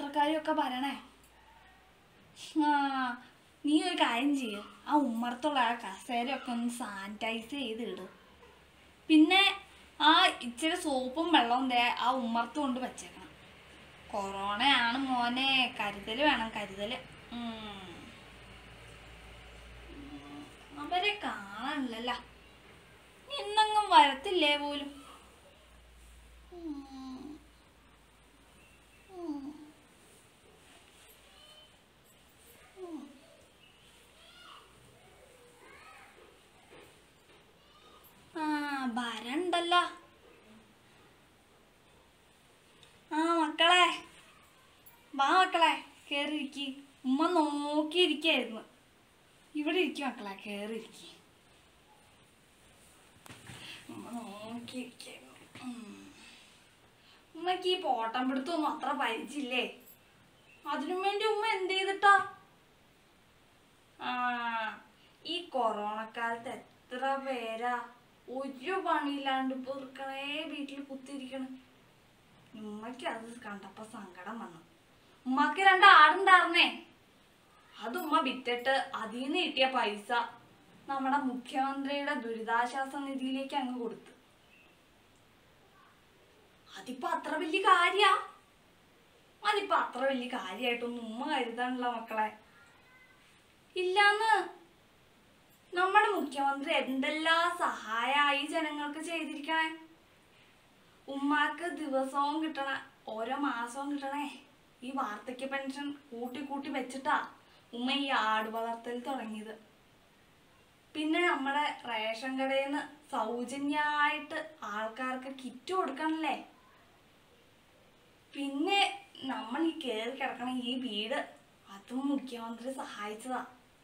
പത്രക്കാരും ഒക്കെ പറയണേ ആ നീ ഒരു കാര്യം ചെയ്യ ആ ഉമ്മറത്തുള്ള ആ കസേരയൊക്കെ ഒന്ന് സാനിറ്റൈസ് ചെയ്ത് ഇട് പിന്നെ ആ ഇച്ചിരി സോപ്പും വെള്ളവും ദേ ആ ഉമ്മർത്ത് കൊണ്ട് വെച്ചേക്കണം കൊറോണയാണ് മോനെ കരുതൽ വേണം കരുതൽ അവരെ കാണാനില്ലല്ലോ ഇന്നെങ്ങും വരത്തില്ലേ പോലും ഉം. ഉം. ഉം. ആ വരണ്ടല്ലോ ആ മക്കളെ വാ മക്കളെ കേറി ഇരിക്കി ഉമ്മ നോക്കിയിരിക്കായിരുന്നു ഇവിടെ ഇരിക്കും മക്കളെ കേറി ഇരിക്കി ഉമ്മ നോക്കിയിരിക്കായിരുന്നു ഉം. ഉമ്മക്ക് ഈ പോട്ടം പിടുത്തൊന്നും അത്ര പരിചയില്ലേ അതിനു വേണ്ടി ഉമ്മ എന്ത് ചെയ്തിട്ടാ ആ ഈ കൊറോണ കാലത്ത് എത്ര പേരാ ഒരു പണിയില്ലാണ്ട് ഇപ്പൊ ഇരിക്കണേ വീട്ടിൽ കുത്തിയിരിക്കണ് ഉമ്മക്ക് അത് കണ്ടപ്പോ സങ്കടം വന്നു ഉമ്മക്ക് രണ്ട് ആടുണ്ടായിരുന്നേ അത് ഉമ്മ വിറ്റിട്ട് അതിൽ നിന്ന് കിട്ടിയ പൈസ നമ്മുടെ മുഖ്യമന്ത്രിയുടെ ദുരിതാശ്വാസ നിധിയിലേക്ക് അങ്ങ് കൊടുത്തു അതിപ്പോ അത്ര വലിയ കാര്യാ അതിപ്പോ അത്ര വലിയ കാര്യമായിട്ടൊന്നും ഉമ്മ കരുതാനുള്ള മക്കളെ ഇല്ലാന്ന് നമ്മുടെ മുഖ്യമന്ത്രി എന്തെല്ലാം സഹായമായി ജനങ്ങൾക്ക് ചെയ്തിരിക്കണേ ഉമ്മാക്ക് ദിവസവും കിട്ടണ ഓരോ മാസവും കിട്ടണേ ഈ വാർദ്ധക്യ പെൻഷൻ കൂട്ടി കൂട്ടി വെച്ചിട്ടാ ഉമ്മ ഈ ആട് വളർത്തൽ തുടങ്ങിയത് പിന്നെ നമ്മുടെ റേഷൻ കടയിൽ നിന്ന് സൗജന്യമായിട്ട് ആൾക്കാർക്ക് കിറ്റ് കൊടുക്കണല്ലേ പിന്നെ നമ്മൾ ഈ കയറി കിടക്കണ ഈ വീട് അതും മുഖ്യമന്ത്രി സഹായിച്ചതാ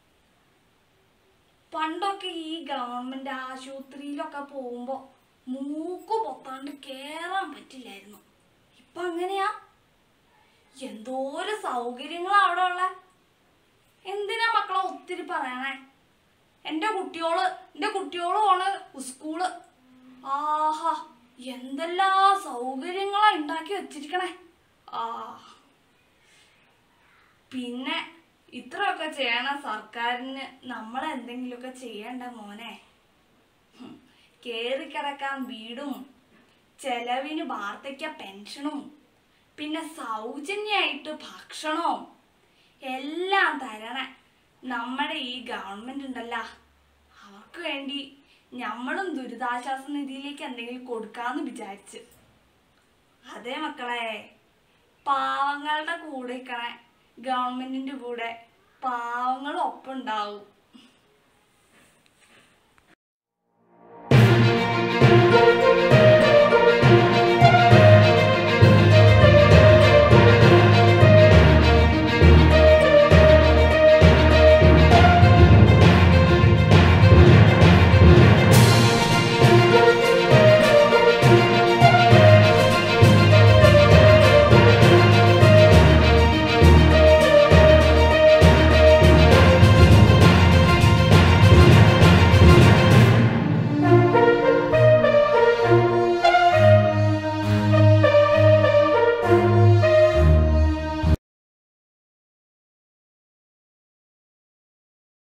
പണ്ടൊക്കെ ഈ ഗവൺമെന്റ് ആശുപത്രിയിലൊക്കെ പോകുമ്പോ മൂക്ക് പൊത്താണ്ട് കേറാൻ പറ്റില്ലായിരുന്നു ഇപ്പൊ അങ്ങനെയാ എന്തോരം സൗകര്യങ്ങളാ അവിടെ ഉള്ള എന്തിനാ മക്കളെ ഒത്തിരി പറയണേ എൻ്റെ കുട്ടിയോള് എൻ്റെ കുട്ടിയോള് പോണ സ്കൂള് ആഹാ എന്തെല്ലാം സൗകര്യങ്ങളാ ഉണ്ടാക്കി വെച്ചിരിക്കണേ ആ പിന്നെ ഇത്രയൊക്കെ ചെയ്യണ സർക്കാരിന് നമ്മൾ എന്തെങ്കിലുമൊക്കെ ചെയ്യണ്ട മോനെ ഹും, കേറിക്കിടക്കാൻ വീടും ചെലവിന് വാർദ്ധക്യ പെൻഷനും പിന്നെ സൗജന്യമായിട്ട് ഭക്ഷണവും എല്ലാം തരണ നമ്മുടെ ഈ ഗവൺമെന്റ് ഉണ്ടല്ലോ അവർക്ക് വേണ്ടി നമ്മളും ദുരിതാശ്വാസ നിധിയിലേക്ക് എന്തെങ്കിലും കൊടുക്കാന്ന് വിചാരിച്ച് അതെ മക്കളെ പാവങ്ങളുടെ കൂടെ നിൽക്കണ ഗവൺമെന്റിന്റെ കൂടെ പാവങ്ങളും ഒപ്പം ഉണ്ടാവും